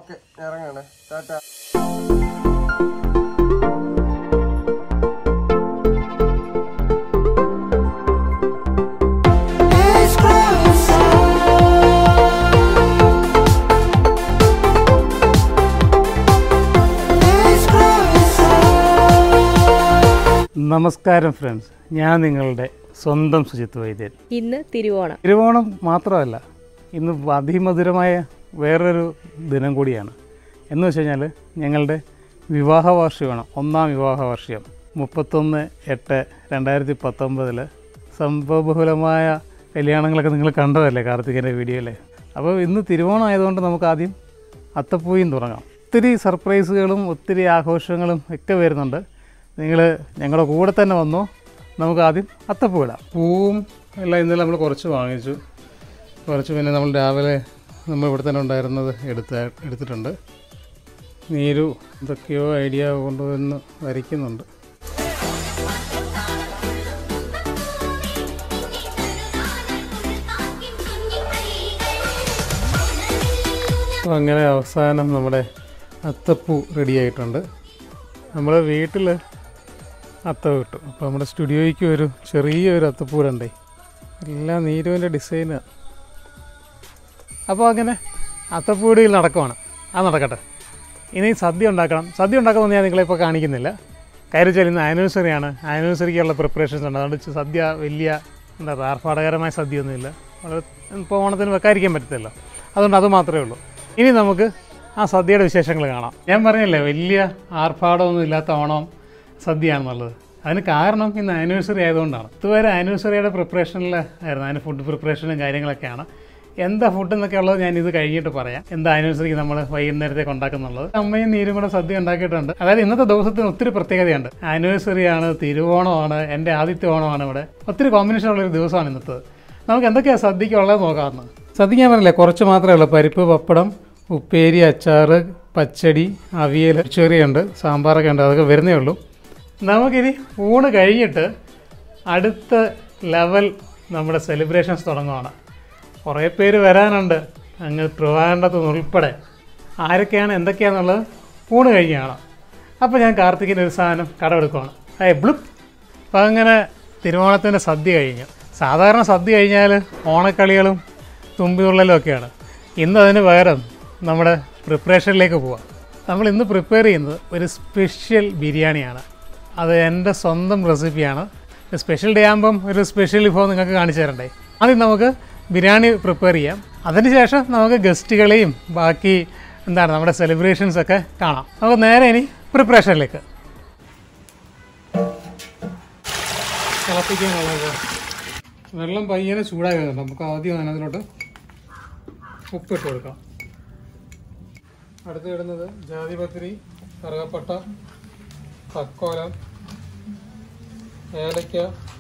okay ഇറങ്ങാണ് ടാറ്റ നമസ്കാരം friends ഞാൻ നിങ്ങളുടെ സ്വന്തം സുജിത്ത് വൈദ്യൻ ഇന്ന് തിരുവോണം തിരുവോണം മാത്രമല്ല ഇന്ന് അതിമധുരമായ വേറൊരു ദിനം കൂടിയാണ് എന്ന് വെച്ച് കഴിഞ്ഞാൽ ഞങ്ങളുടെ വിവാഹ വാർഷികമാണ് ഒന്നാം വിവാഹ വാർഷികം മുപ്പത്തൊന്ന് എട്ട് രണ്ടായിരത്തി പത്തൊമ്പതിൽ സംഭവബഹുലമായ കല്യാണങ്ങളൊക്കെ നിങ്ങൾ കണ്ടതല്ലേ കാർത്തികൻ്റെ വീഡിയോയിൽ അപ്പോൾ ഇന്ന് തിരുവോണം ആയതുകൊണ്ട് നമുക്ക് ആദ്യം അത്തപ്പൂയും തുടങ്ങാം ഒത്തിരി സർപ്രൈസുകളും ഒത്തിരി ആഘോഷങ്ങളും ഒക്കെ വരുന്നുണ്ട് നിങ്ങൾ ഞങ്ങളുടെ കൂടെ തന്നെ വന്നോ നമുക്ക് ആദ്യം അത്തപ്പൂ ഇടാം പൂവും എല്ലാം ഇന്നലെ നമ്മൾ കുറച്ച് വാങ്ങിച്ചു കുറച്ച് പിന്നെ നമ്മൾ രാവിലെ നമ്മൾ ഇവിടെ തന്നെ ഉണ്ടായിരുന്നത് എടുത്ത എടുത്തിട്ടുണ്ട് നീരു എന്തൊക്കെയോ ഐഡിയ കൊണ്ടുവന്ന് വരയ്ക്കുന്നുണ്ട് അപ്പോൾ അങ്ങനെ അവസാനം നമ്മുടെ അത്തപ്പൂ റെഡി ആയിട്ടുണ്ട് നമ്മൾ വീട്ടിൽ അത്ത കിട്ടും അപ്പോൾ നമ്മുടെ സ്റ്റുഡിയോയ്ക്ക് ഒരു ചെറിയൊരു അത്തപ്പൂ ഇടണ്ടേ എല്ലാം നീരുവിൻ്റെ ഡിസൈന് അപ്പോൾ അങ്ങനെ അത്തപ്പൂടിയിൽ നടക്കുവാണ് അത് നടക്കട്ടെ ഇനി സദ്യ ഉണ്ടാക്കണം സദ്യ ഉണ്ടാക്കുന്നത് ഞാൻ നിങ്ങളെ ഇപ്പോൾ കാണിക്കുന്നില്ല കാര്യം വെച്ചാൽ ഇന്ന് ആനിവേഴ്സറി ആണ് ആനിവേഴ്സറിക്കുള്ള പ്രിപ്പറേഷൻസ് ഉണ്ട് അതുകൊണ്ട് സദ്യ വലിയ എന്താ പറയുക ആർഭാടകരമായ സദ്യയൊന്നുമില്ല വളരെ ഇപ്പോൾ ഓണത്തിന് വെക്കാതിരിക്കാൻ പറ്റത്തില്ല അതുകൊണ്ട് അത് മാത്രമേ ഉള്ളൂ ഇനി നമുക്ക് ആ സദ്യയുടെ വിശേഷങ്ങൾ കാണാം ഞാൻ പറഞ്ഞില്ലേ വലിയ ആർഭാടമൊന്നും ഇല്ലാത്ത ഓണം സദ്യയാണെന്നുള്ളത് അതിന് കാരണം ഇന്ന് ആനിവേഴ്സറി ആയതുകൊണ്ടാണ് ഇതുവരെ ആനിവേഴ്സറിയുടെ പ്രിപ്പറേഷനിലായിരുന്നു അതിന് ഫുഡ് പ്രിപ്പറേഷനും കാര്യങ്ങളൊക്കെയാണ് എന്താ ഫുഡ് എന്നൊക്കെ ഉള്ളത് ഞാൻ ഇത് കഴിഞ്ഞിട്ട് പറയാം എന്താ ആനിവേഴ്സറിക്ക് നമ്മൾ വൈകുന്നേരത്തേക്ക് ഉണ്ടാക്കുന്നുള്ളത് അമ്മയും നീരും കൂടെ സദ്യ ഉണ്ടാക്കിയിട്ടുണ്ട് അതായത് ഇന്നത്തെ ദിവസത്തിന് ഒത്തിരി പ്രത്യേകതയുണ്ട് ആനിവേഴ്സറിയാണ് തിരുവോണമാണ് എൻ്റെ ആദ്യത്തെ ഓണമാണ് ഇവിടെ ഒത്തിരി കോമ്പിനേഷൻ ഉള്ളൊരു ദിവസമാണ് ഇന്നത്തെ നമുക്ക് എന്തൊക്കെയാണ് സദ്യക്ക് ഉള്ളത് നോക്കാമെന്ന് സദ്യ ഞാൻ പറഞ്ഞില്ലേ കുറച്ച് മാത്രമേ ഉള്ളൂ പരിപ്പ് പപ്പടം ഉപ്പേരി അച്ചാറ് പച്ചടി അവിയൽ ചെറിയുണ്ട് സാമ്പാറൊക്കെ ഉണ്ട് അതൊക്കെ വരുന്നേ ഉള്ളൂ നമുക്കിനി ഊണ് കഴിഞ്ഞിട്ട് അടുത്ത ലെവൽ നമ്മുടെ സെലിബ്രേഷൻസ് തുടങ്ങുവാണ് കുറേ പേര് വരാനുണ്ട് അങ്ങ് ട്രിവാൻഡത്ത് നിന്ന് ഉൾപ്പെടെ ആരൊക്കെയാണ് എന്തൊക്കെയാണെന്നുള്ളത് ഊണ് കഴിഞ്ഞാണ് അപ്പോൾ ഞാൻ കാർത്തികിന് ഒരു സാധനം കടമെടുക്കുവാണ് ഏ ബ്ലുപ്പ് അപ്പം അങ്ങനെ തിരുവോണത്തിൻ്റെ സദ്യ കഴിഞ്ഞു സാധാരണ സദ്യ കഴിഞ്ഞാൽ ഓണക്കളികളും തുമ്പിതുള്ളലും ഒക്കെയാണ് ഇന്ന് അതിന് പകരം നമ്മുടെ പ്രിപ്പറേഷനിലേക്ക് പോവാം നമ്മൾ ഇന്ന് പ്രിപ്പയർ ചെയ്യുന്നത് ഒരു സ്പെഷ്യൽ ബിരിയാണിയാണ് അത് എൻ്റെ സ്വന്തം റെസിപ്പിയാണ് സ്പെഷ്യൽ ഡേ ആകുമ്പം ഒരു സ്പെഷ്യൽ വിഭവം നിങ്ങൾക്ക് കാണിച്ചു തരണ്ടേ ആദ്യം നമുക്ക് ബിരിയാണി പ്രിപ്പയർ ചെയ്യാം അതിനുശേഷം നമുക്ക് ഗസ്റ്റുകളെയും ബാക്കി എന്താണ് നമ്മുടെ സെലിബ്രേഷൻസ് ഒക്കെ കാണാം നമുക്ക് നേരെ ഇനി പ്രിപ്പറേഷനിലേക്ക് തിളപ്പിക്കാനുള്ളത് വെള്ളം പയ്യനെ ചൂടായി വരുന്നുണ്ട് നമുക്ക് ആദ്യം അതിനകത്തിലോട്ട് ഉപ്പിട്ട് കൊടുക്കാം അടുത്ത് ഇടുന്നത് ജാതിപത്രി കറുകപ്പട്ട തക്കോലം ഏലക്ക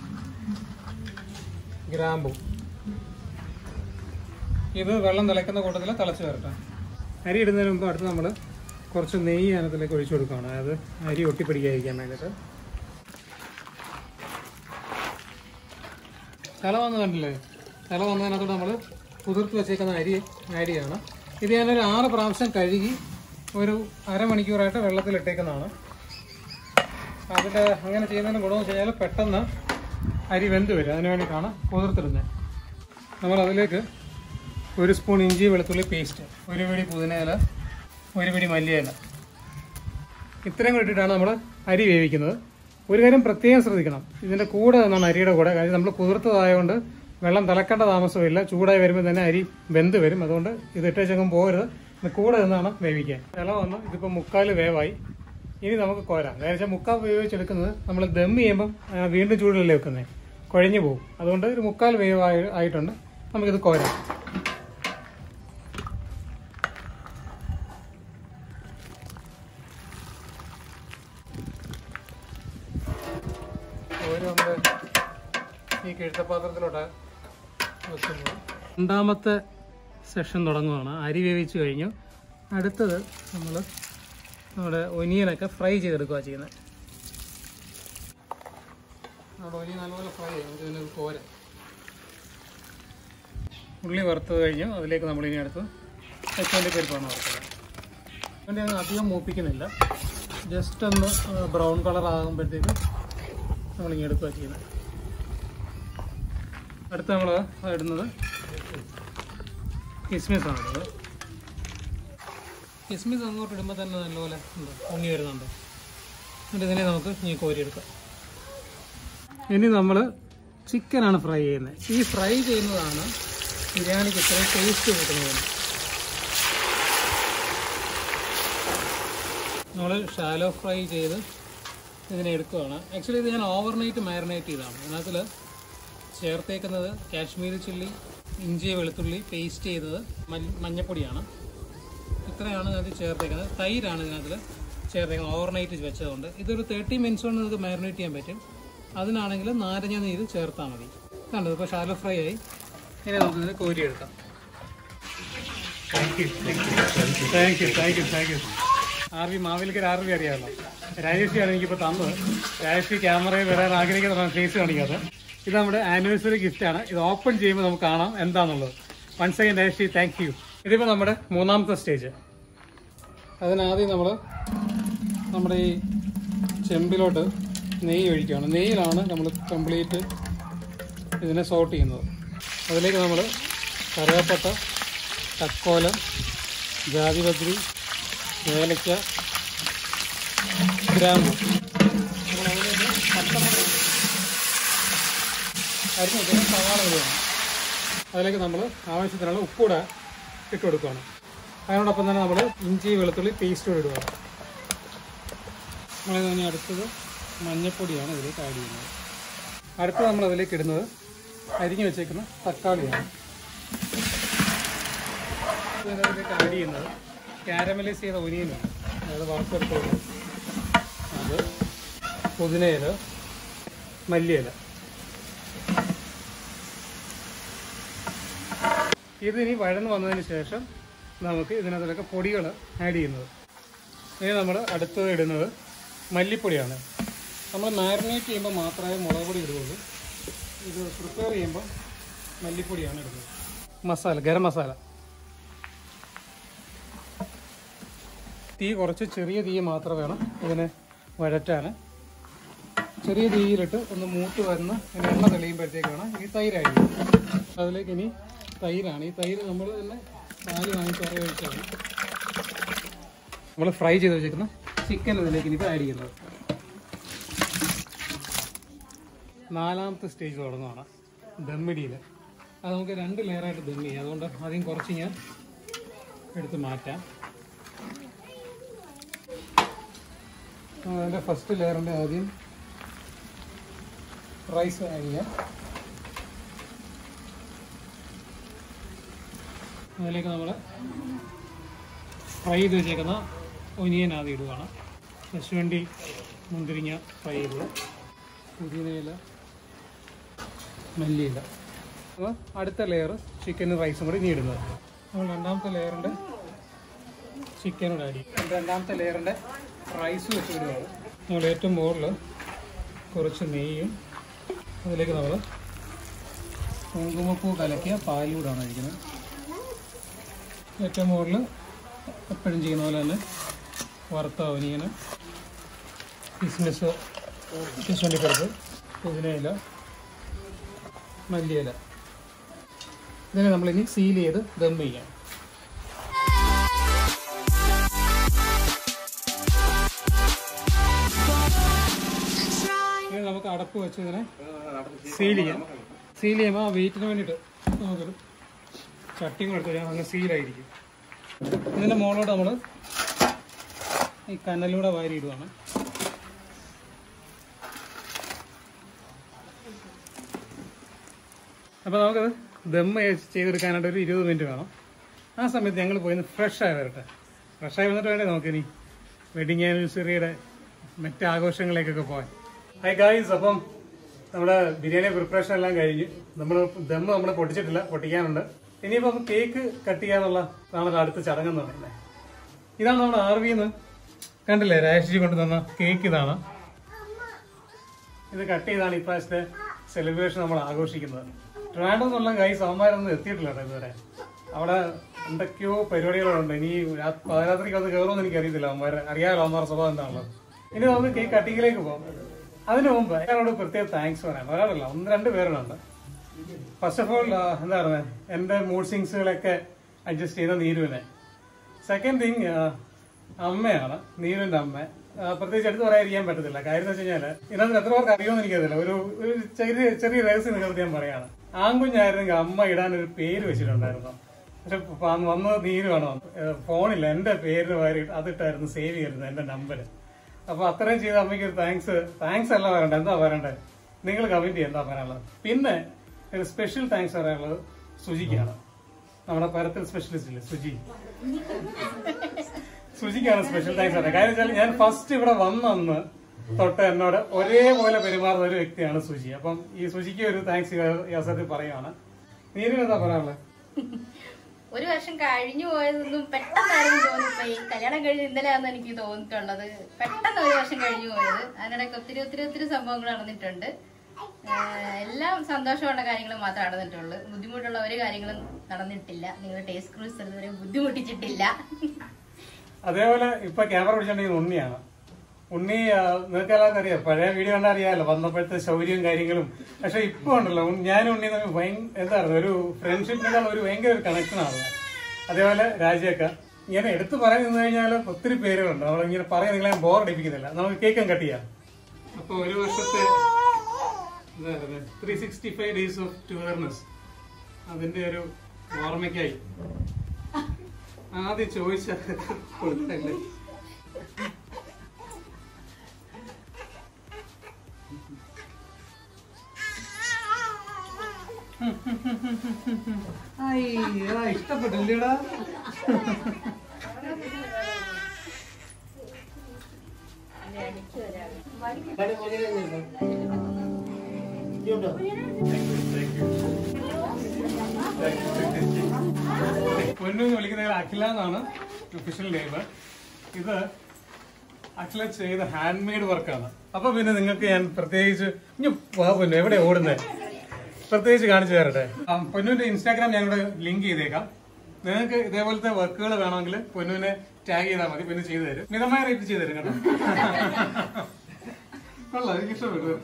ഗ്രാമ്പു ഇത് വെള്ളം തിളയ്ക്കുന്ന കൂട്ടത്തിൽ തിളച്ച് വരട്ടെ അരി ഇടുന്നതിന് മുമ്പ് അടുത്ത് നമ്മൾ കുറച്ച് നെയ്യ് അതിനകത്തിലേക്ക് ഒഴിച്ചു കൊടുക്കുകയാണ് അതായത് അരി ഒട്ടിപ്പിടിക്കാതിരിക്കാൻ വേണ്ടിയിട്ട് തിള വന്ന് കണ്ടില്ലേ തിള വന്നതിനകത്തോട് നമ്മൾ കുതിർത്ത് വെച്ചേക്കുന്ന അരി ആഡ് ചെയ്യണം ഇത് ഞാനൊരു ആറ് പ്രാവശ്യം കഴുകി ഒരു അരമണിക്കൂറായിട്ട് വെള്ളത്തിലിട്ടേക്കുന്നതാണ് അതിൻ്റെ അങ്ങനെ ചെയ്യുന്നതിന് ഗുണമെന്ന് വെച്ച് കഴിഞ്ഞാൽ പെട്ടെന്ന് അരി വെന്ത് വരും അതിന് വേണ്ടിയിട്ടാണ് കുതിർത്തിടുന്നത് നമ്മൾ അതിലേക്ക് ഒരു സ്പൂൺ ഇഞ്ചി വെളുത്തുള്ളി പേസ്റ്റ് ഒരു പിടി പുതിനയില ഒരു പിടി മല്ലിയില ഇത്രയും കൂടി ഇട്ടിട്ടാണ് നമ്മൾ അരി വേവിക്കുന്നത് ഒരു കാര്യം പ്രത്യേകം ശ്രദ്ധിക്കണം ഇതിൻ്റെ കൂടെ നിന്നാണ് അരിയുടെ കൂടെ കാര്യം നമ്മൾ കുതിർത്തതായതുകൊണ്ട് വെള്ളം തിളക്കേണ്ട താമസമില്ല ചൂടായി വരുമ്പോൾ തന്നെ അരി വെന്ത് വരും അതുകൊണ്ട് ഇത് ഇട്ടേച്ചങ്ങും പോകരുത് ഇത് കൂടെ നിന്നാണ് വേവിക്കാൻ ഇല വന്ന് ഇതിപ്പോൾ മുക്കാൽ വേവായി ഇനി നമുക്ക് കോരാം കാരണം വെച്ചാൽ മുക്കാൽ വേവിച്ചെടുക്കുന്നത് നമ്മൾ ദം ചെയ്യുമ്പം ആ, വീണ്ടും ചൂടിലല്ലേ വെക്കുന്നത് കുഴഞ്ഞു പോകും അതുകൊണ്ട് ഒരു മുക്കാൽ വേവ് ആയി- ആയിട്ടുണ്ട് നമുക്കിത് കോരാം കോരി നമ്മൾ ഈ കിഴുത്തപാത്രത്തിലോട്ട് വെക്കുന്നു രണ്ടാമത്തെ സെഷൻ തുടങ്ങുകയാണ് അരി വേവിച്ച് കഴിഞ്ഞു അടുത്തത് നമ്മൾ നമ്മുടെ ഒനിയനൊക്കെ ഫ്രൈ ചെയ്തെടുക്കുക ചെയ്യുന്നത് നമ്മുടെ ഒനിയൻ നല്ലപോലെ ഫ്രൈ ചെയ്യും നമുക്ക് ഇതിന് കോര ഉള്ളി വറുത്തത് കഴിഞ്ഞു അതിലേക്ക് നമ്മൾ ഇനി അടുത്ത് പച്ചവണ്ടി പരിപ്പാണ് വറുത്തത് അതുകൊണ്ട് ഞാൻ അധികം മൂപ്പിക്കുന്നില്ല ജസ്റ്റ് ഒന്ന് ബ്രൗൺ കളർ ആകുമ്പോഴത്തേക്ക് നമ്മളിങ്ങനെ എടുക്കുക ചെയ്യുന്നത് അടുത്ത് നമ്മൾ ഇടുന്നത് കിസ്മിസ് ആണ് ഇടുന്നത് കിസ്മിസ് അങ്ങോട്ട് ഇടുമ്പോൾ തന്നെ നല്ലപോലെ ഉണ്ട് പൊങ്ങി വരുന്നുണ്ട് എന്നിട്ട് ഇതിനെ നമുക്ക് ഇനി കോരിയെടുക്കാം ഇനി നമ്മൾ ചിക്കനാണ് ഫ്രൈ ചെയ്യുന്നത് ഈ ഫ്രൈ ചെയ്യുന്നതാണ് ബിരിയാണിക്ക് ഇത്രയും ടേസ്റ്റ് കിട്ടുന്നത് നമ്മൾ ഷാലോ ഫ്രൈ ചെയ്ത് ഇതിനെ എടുക്കുകയാണ് ആക്ച്വലി ഇത് ഞാൻ ഓവർനൈറ്റ് മാരിനേറ്റ് ചെയ്തതാണ് അതിനകത്തിൽ ചേർത്തേക്കുന്നത് കാശ്മീരി ചില്ലി ഇഞ്ചി വെളുത്തുള്ളി പേസ്റ്റ് ചെയ്തത് മഞ്ഞ- മഞ്ഞപ്പൊടിയാണ് ഇത്രയാണ് ഇതിനകത്ത് ചേർത്തേക്കുന്നത് തൈരാണ് ഇതിനകത്ത് ചേർത്തേക്കുന്നത് ഓവർനൈറ്റ് വെച്ചതുകൊണ്ട് ഇതൊരു തേർട്ടി മിനിറ്റ്സ് കൊണ്ട് നിങ്ങൾക്ക് മാരിനേറ്റ് ചെയ്യാൻ പറ്റും അതിനാണെങ്കിൽ നാരങ്ങ നീര് ചേർത്താൽ മതി കണ്ടത് ഇപ്പോൾ ഷാലോ ഫ്രൈ ആയി ഇനി നമുക്കിതിന് കോരിയെടുക്കാം thank you thank you thank you thank you R V Mavelikkara R V അറിയാമല്ലോ രാജേഷിയാണ് എനിക്കിപ്പോൾ തന്നത് രാജേഷ് ക്യാമറയിൽ വരാൻ ആഗ്രഹിക്കുന്ന ഫേസ് കാണിക്കാതെ ഇത് നമ്മുടെ ആനിവേഴ്സറി ഗിഫ്റ്റാണ് ഇത് ഓപ്പൺ ചെയ്യുമ്പോൾ നമുക്ക് കാണാം എന്താണെന്നുള്ളത് one second Rajesh thank you ഇതിപ്പോൾ നമ്മുടെ മൂന്നാമത്തെ സ്റ്റേജ് അതിനാദ്യം നമ്മൾ നമ്മുടെ ഈ ചെമ്പിലോട്ട് നെയ്യ് ഒഴിക്കുകയാണ് നെയ്യിലാണ് നമ്മൾ കംപ്ലീറ്റ് ഇതിനെ സോട്ട് ചെയ്യുന്നത് അതിലേക്ക് നമ്മൾ കറിവേപ്പട്ട തക്കോലം ജാതിപത്രി ഏലക്ക ഗ്രാമ്പു നമ്മൾ അതിലേക്ക് പച്ചമുളക് അരിഞ്ഞ് വെക്കുന്ന സവാള ഇടുകയാണ് അതിലേക്ക് നമ്മൾ ആവശ്യത്തിനുള്ള ഉപ്പൂടെ ഇട്ട് കൊടുക്കുകയാണ് അതിനോടൊപ്പം തന്നെ നമ്മൾ ഇഞ്ചി വെളുത്തുള്ളി പേസ്റ്റ് കൂടെ ഇടുകയാണ് നമ്മൾ ഇനി അടുത്തത് മഞ്ഞപ്പൊടിയാണ് ഇതിലേക്ക് ആഡ് ചെയ്യുന്നത് അടുത്ത നമ്മൾ അതിലേക്ക് ഇടുന്നത് അരിഞ്ഞു വെച്ചേക്കുന്ന തക്കാളിയാണ് ഇതിനകത്തേക്ക് ആഡ് ചെയ്യുന്നത് കാരമലൈസ് ചെയ്ത ഒനിയനാണ് അതായത് വറുത്തെടുത്തത് അത് പുതിനയില മല്ലിയില ഇത് ഇനി വഴന്ന് വന്നതിന് ശേഷം നമുക്ക് ഇതിനകത്തിലൊക്കെ പൊടികൾ ആഡ് ചെയ്യുന്നത് ഇനി നമ്മൾ അടുത്തത് ഇടുന്നത് മല്ലിപ്പൊടിയാണ് നമ്മൾ മാരിനേറ്റ് ചെയ്യുമ്പോൾ മാത്രമേ മുളക് പൊടി ഇടുകയുള്ളൂ ഇത് പ്രിപ്പയർ ചെയ്യുമ്പോൾ മല്ലിപ്പൊടിയാണ് ഇടുന്നത് മസാല ഗരം മസാല തീ കുറച്ച് ചെറിയ തീ മാത്രം വേണം ഇതിനെ വഴറ്റാൻ ചെറിയ തീയിലിട്ട് ഒന്ന് മൂത്ത് വരുന്ന ഇനി എണ്ണ തെളിയുമ്പോഴത്തേക്കാണ് ഈ തൈരായിരിക്കും അതിലേക്ക് ഇനി തൈരാണ് ഈ തൈര് നമ്മൾ തന്നെ പാല് വാങ്ങി കറി ഒഴിച്ചാണ് നമ്മൾ ഫ്രൈ ചെയ്ത് വെച്ചേക്കുന്ന ചിക്കൻ ഇതിലേക്ക് ഇനിയിപ്പോൾ ആഡ് ചെയ്യുന്നത് നാലാമത്തെ സ്റ്റേജ് തുടങ്ങുകയാണ് ദമ്മിടിയിൽ അത് നമുക്ക് രണ്ട് ലെയറായിട്ട് ദം ചെയ്യാം അതുകൊണ്ട് ആദ്യം കുറച്ച് ഞാൻ എടുത്ത് മാറ്റാം അതിൻ്റെ ഫസ്റ്റ് ലെയറിൻ്റെ ആദ്യം റൈസ് ആഡ് ചെയ്യാം അതിലേക്ക് നമ്മൾ ഫ്രൈ ചെയ്ത് വെച്ചേക്കുന്ന ഒനിയൻ ആദ്യം ഇടുകയാണ് കശുവണ്ടി മുന്തിരിങ്ങ ഫ്രൈ ചെയ്തത് പുതിനയില മല്ലിയില അപ്പോൾ അടുത്ത ലെയർ ചിക്കനും റൈസും കൂടി ഇനി ഇടുന്നത് നമ്മൾ രണ്ടാമത്തെ ലെയറിൻ്റെ ചിക്കനോട് ആഡ് ചെയ്യും രണ്ടാമത്തെ ലെയറിൻ്റെ റൈസ് വെച്ച് ഇടുകയാണ് നമ്മൾ ഏറ്റവും മുകളിൽ കുറച്ച് നെയ്യും അതിലേക്ക് നമ്മൾ കുങ്കുമപ്പൂ കലക്കിയ പാലൂടാണ് കഴിക്കുന്നത് ഏറ്റവും മുകളിൽ എപ്പോഴും ചെയ്യുന്ന പോലെ തന്നെ വറുത്ത ഒനിയന് കിസ്മിസ് കിസ്വണ്ടിപ്പരുപ്പ് പുതിനയില മല്ലിയില ഇതിനെ നമ്മളിനി സീൽ ചെയ്ത് ദം ചെയ്യാം ഇനി നമുക്ക് അടപ്പ് വെച്ച് ഇതിനെ സീൽ ചെയ്യാം സീൽ ചെയ്യുമ്പോൾ ആ വെയിറ്റിന് വേണ്ടിയിട്ട് നമുക്കൊരു ചട്ടിയും കൊടുത്തു കഴിഞ്ഞാൽ അങ്ങ് സീലായിരിക്കും ഇതിൻ്റെ മുകളിലോട്ട് നമ്മൾ ഈ കനലൂടെ വാരി ഇടുവാണ് അപ്പോൾ നമുക്കത് ദമ്മ ചെയ്തെടുക്കാനായിട്ട് ഒരു ഇരുപത് മിനിറ്റ് വേണം ആ സമയത്ത് ഞങ്ങൾ പോയി ഫ്രഷ് ആയി വരട്ടെ ഫ്രഷ് ആയി വന്നിട്ട് വേണ്ടേ നമുക്കിനി വെഡിങ് ആനിവേഴ്സറിയുടെ മറ്റ് ആഘോഷങ്ങളിലേക്കൊക്കെ പോകാൻ ഹായ് ഗായ്സ് അപ്പം നമ്മുടെ ബിരിയാണി പ്രിപ്പറേഷൻ എല്ലാം കഴിഞ്ഞു നമ്മൾ ദമ്മ് നമ്മൾ പൊട്ടിച്ചിട്ടില്ല പൊട്ടിക്കാനുണ്ട് ഇനിയിപ്പം കേക്ക് കട്ട് ചെയ്യാന്നുള്ള ആണല്ലോ അടുത്ത ചടങ്ങെന്ന് പറയുന്നത് ഇതാണ് നമ്മുടെ ആർ വിന്ന് കണ്ടില്ലേ രാജേഷ് കൊണ്ട് തന്ന കേക്ക് ഇതാണ് ഇത് കട്ട് ചെയ്താണ് ഇപ്രാവശ്യത്തെ സെലിബ്രേഷൻ നമ്മൾ ആഘോഷിക്കുന്നത് ട്രിവാൻഡ്രം എന്നുള്ള ഗൈസ് അവന്മാരൊന്നും എത്തിയിട്ടില്ല കേട്ടോ ഇതുവരെ അവിടെ എന്തൊക്കെയോ പരിപാടികളുണ്ട് ഇനി രാ- പാതിരാത്രിക്ക് അത് കയറുമെന്ന് എനിക്ക് അറിയത്തില്ല അവന്മാരെ അറിയാമല്ലോ അവന്മാരുടെ സ്വഭാവം എന്താണല്ലോ ഇനി നമുക്ക് കേക്ക് കട്ടിങ്ങിലേക്ക് പോകാം അതിനു മുമ്പ് എന്നോട് പ്രത്യേക താങ്ക്സ് പറയാം ഒരാളല്ല ഒന്ന് രണ്ട് പേരുണ്ട് ഫസ്റ്റ് ഓഫ് ഓൾ എന്താ പറയുന്നത് എന്റെ മൂഡ് സിങ്സുകളൊക്കെ അഡ്ജസ്റ്റ് ചെയ്ത നീരുവിനെ സെക്കൻഡ് തിങ് അമ്മയാണ് നീരുവിന്റെ അമ്മ ആ, പ്രത്യേകിച്ച് എടുത്ത് പറയാതിരിക്കാൻ പറ്റത്തില്ല കാര്യം എന്ന് വെച്ച് കഴിഞ്ഞാല് ഇതിനകത്ത് എത്ര പേർക്ക് അറിയുമെന്ന് എനിക്കറിയില്ല ഒരു ഒരു ചെറിയ ചെറിയ രഹസ്യം നിങ്ങൾക്ക് ഞാൻ പറയാണ് ആൺകുഞ്ഞായിരുന്നെങ്കിൽ അമ്മ ഇടാൻ ഒരു പേര് വെച്ചിട്ടുണ്ടായിരുന്നു പക്ഷെ പ- അന്ന് വന്നത് നീരുവാണ് വന്നത് ഫോണില്ല എന്റെ പേരിന് പകരം ഇട്ട് അതിട്ടായിരുന്നു സേവ് ചെയ്തിരുന്നത് എന്റെ നമ്പര് അപ്പൊ അത്രയും ചെയ്ത അമ്മയ്ക്ക് ഒരു താങ്ക്സ് താങ്ക്സ് അല്ല പറയണ്ടേ എന്താ പറയണ്ടേ നിങ്ങൾ കമന്റ് ചെയ്യാം എന്താ പറയാനുള്ളത് പിന്നെ ഒരു സ്പെഷ്യൽ താങ്ക്സ് പറയാനുള്ളത് സുജിക്കാണ് നമ്മുടെ പരത്തിൽ സ്പെഷ്യലിസ്റ്റ് ഇല്ലേ സുജി സുജിക്കാണ് സ്പെഷ്യൽ താങ്ക്സ് പറയാം കാര്യം വെച്ചാൽ ഞാൻ ഫസ്റ്റ് ഇവിടെ വന്നന്ന് തൊട്ട് എന്നോട് ഒരേപോലെ പെരുമാറുന്ന ഒരു വ്യക്തിയാണ് സുജി അപ്പം ഈ സുജിക്ക് ഒരു താങ്ക്സ് ഈ അവസരത്തിൽ പറയുകയാണ് നീരും എന്താ പറയാനുള്ളത് ഒരു വർഷം കഴിഞ്ഞു പോയതൊന്നും പെട്ടെന്നായിരുന്നു തോന്നിപ്പോയി കല്യാണം കഴിഞ്ഞ് ഇന്നലെയാണെന്ന് എനിക്ക് തോന്നിയിട്ടുള്ളത് പെട്ടെന്ന് ഒരു വർഷം കഴിഞ്ഞു പോയത് അതിനിടയ്ക്ക് ഒത്തിരി ഒത്തിരി ഒത്തിരി സംഭവങ്ങൾ നടന്നിട്ടുണ്ട് ആഹ് എല്ലാം സന്തോഷമുള്ള കാര്യങ്ങൾ മാത്രമേ നടന്നിട്ടുള്ളൂ ബുദ്ധിമുട്ടുള്ള ഒരു കാര്യങ്ങളും നടന്നിട്ടില്ല നിങ്ങൾ ടേസ്റ്റ് ക്രൂസ് ഇതുവരെ ബുദ്ധിമുട്ടിച്ചിട്ടില്ല അതേപോലെ ഇപ്പൊ ക്യാമറ പിടിച്ചിട്ടുണ്ടെങ്കിൽ ഉണ്ണിയാണ് ഉണ്ണി ആ, നിങ്ങൾക്ക് എല്ലാവർക്കും അറിയാം പഴയ വീഡിയോ കണ്ടാൽ അറിയാമല്ലോ വന്നപ്പോഴത്തെ ശൗര്യവും കാര്യങ്ങളും പക്ഷെ ഇപ്പൊ ഉണ്ടല്ലോ ഉൺ- ഞാനും ഉണ്ണി തമ്മിൽ ഭയങ്കര എന്താ പറയുക ഒരു ഫ്രണ്ട്ഷിപ്പിനേക്കാൾ ഒരു ഭയങ്കര ഒരു കണക്ഷൻ ആണ് അതേപോലെ രാജയൊക്കെ ഇങ്ങനെ എടുത്തു പറയാൻ നിന്ന് കഴിഞ്ഞാൽ ഒത്തിരി പേരുകളുണ്ട് നമ്മൾ ഇങ്ങനെ പറയാൻ നിങ്ങളെ ബോർ അടിപ്പിക്കുന്നില്ല നമുക്ക് കേക്കും കട്ട് ചെയ്യാം അപ്പൊ ഒരു വർഷത്തെ three sixty five days of togetherness അതിന്റെ ഒരു ഓർമ്മയ്ക്കായി ആദ്യം ചോദിച്ച കൊടുത്തല്ലേ അയ്യോ ഇഷ്ടപ്പെട്ടില്ലടാ പൊന്നു എന്ന് വിളിക്കുന്ന അഖില എന്നാണ് ഒഫീഷ്യൽ നെയിം ഇത് അഖില ചെയ്ത ഹാൻഡ് മെയ്ഡ് വർക്കാണ് അപ്പൊ പിന്നെ നിങ്ങൾക്ക് ഞാൻ പ്രത്യേകിച്ച് ഇനി വാ പൊന്നു എവിടെ ഓടുന്നേ പ്രത്യേകിച്ച് കാണിച്ചു തരട്ടെ ആ, പൊന്നുവിന്റെ ഇൻസ്റ്റാഗ്രാം ഞാൻ ഇവിടെ ലിങ്ക് ചെയ്തേക്കാം നിങ്ങൾക്ക് ഇതേപോലത്തെ വർക്കുകൾ വേണമെങ്കിൽ പൊന്നുവിനെ ടാഗ് ചെയ്താൽ മതി പിന്നെ ചെയ്തു തരും മിതമായ റേറ്റ് ചെയ്തു തരും കേട്ടോ കൊള്ളാം എനിക്ക് ഇഷ്ടപ്പെട്ടു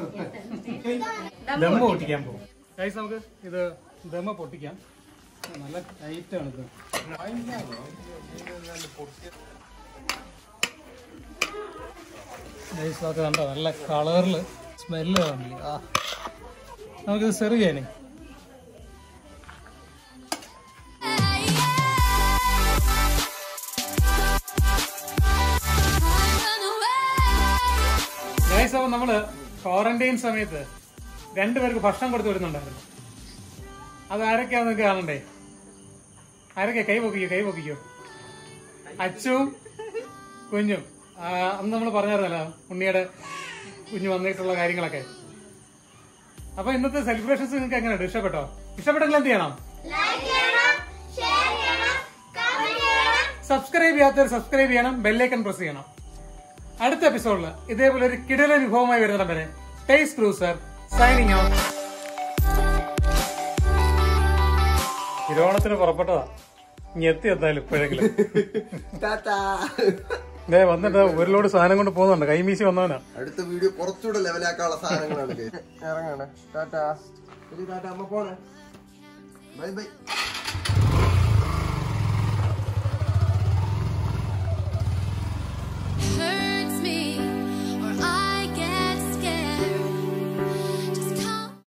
ദമ്മ പൊട്ടിക്കാൻ പോകും ഗൈസ് നമുക്ക് ഇത് ദമ്മ പൊട്ടിക്കാം നല്ല ടൈറ്റ് ആണ് ഇത് ഗൈസ് അതൊക്കെ കണ്ടോ നല്ല കളറിൽ സ്മെല്ല് കാണില്ലേ ആ നമുക്കിത് സെർവ് ചെയ്യാനേ ഗൈസ് അപ്പോൾ നമ്മള് ക്വാറന്റൈൻ സമയത്ത് രണ്ടുപേർക്ക് ഭക്ഷണം കൊടുത്തു വിടുന്നുണ്ടായിരുന്നു അത് ആരൊക്കെയാന്ന് നിങ്ങൾക്ക് കാണണ്ടേ ആരൊക്കെ കൈ പൊക്കിക്കോ കൈ പൊക്കിക്കോ അച്ചുവും കുഞ്ഞും ആ, അന്ന് നമ്മൾ പറഞ്ഞായിരുന്നല്ലോ ഉണ്ണിയുടെ കുഞ്ഞു വന്നിട്ടുള്ള കാര്യങ്ങളൊക്കെ അപ്പൊ ഇന്നത്തെ സെലിബ്രേഷൻസ് നിങ്ങൾക്ക് എങ്ങനെയുണ്ട് ഇഷ്ടപ്പെട്ടോ ഇഷ്ടപ്പെട്ടെങ്കിൽ എന്ത് ചെയ്യണം സബ്സ്ക്രൈബ് ചെയ്യാത്തവർ സബ്സ്ക്രൈബ് ചെയ്യണം ബെല്ലൈക്കൺ പ്രസ് ചെയ്യണം അടുത്ത എപ്പിസോഡിൽ ഇതേപോലെ ഒരു കിടല വിഭവമായി വരുന്നിടം വരെ ടേസ്റ്റ് ക്രൂസർ സൈനിങ് ഔട്ട് തിരുവോണത്തിന് പുറപ്പെട്ടതാ ഇനി എത്തി എത്തായാലും ഇപ്പോഴെങ്കിലും ടാറ്റാ ദേ വന്നിട്ട് ഒരു ലോഡ് സാധനം കൊണ്ട് പോകുന്നുണ്ട് കൈമീശി വന്നവനാ അടുത്ത വീഡിയോ കുറച്ചുകൂടെ ലെവലാക്കാനുള്ള സാധനങ്ങളാണ് ഇറങ്ങാണ് ടാറ്റാ ശരി ടാറ്റ അമ്മ പോണേ ബൈ ബൈ